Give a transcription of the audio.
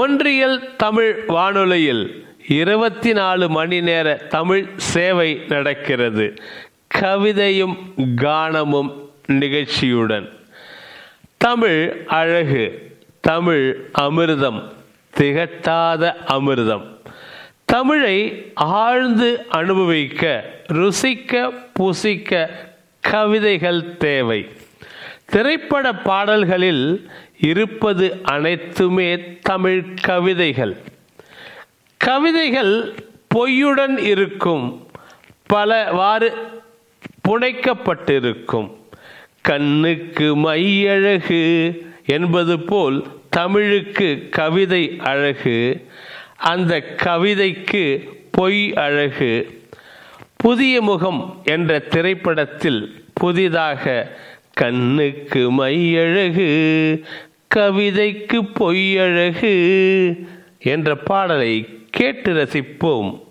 மொன்றியல் தமிழ் வானொலியில் இருபத்தி நாலு மணி நேர தமிழ் சேவை நடக்கிறது கவிதையும் கானமும் நிகழ்ச்சியுடன் தமிழ் அழகு தமிழ் அமிர்தம் திகட்டாத அமிர்தம் தமிழை ஆழ்ந்து அனுபவிக்க ருசிக்க புசிக்க கவிதைகள் தேவை திரைப்பட பாடல்களில் இருப்பது அனைத்துமே தமிழ் கவிதைகள் கவிதைகள் பொய்யுடன் இருக்கும் பலவாறு புனைக்கப்பட்டிருக்கும் கண்ணுக்கு மையழகு என்பது போல் தமிழுக்கு கவிதை அழகு அந்த கவிதைக்கு பொய் அழகு புதிய முகம் என்ற திரைப்படத்தில் புதிதாக கண்ணுக்கு மையழகு கவிதைக்கு பொய்யழகு என்ற பாடலை கேட்டு ரசிப்போம்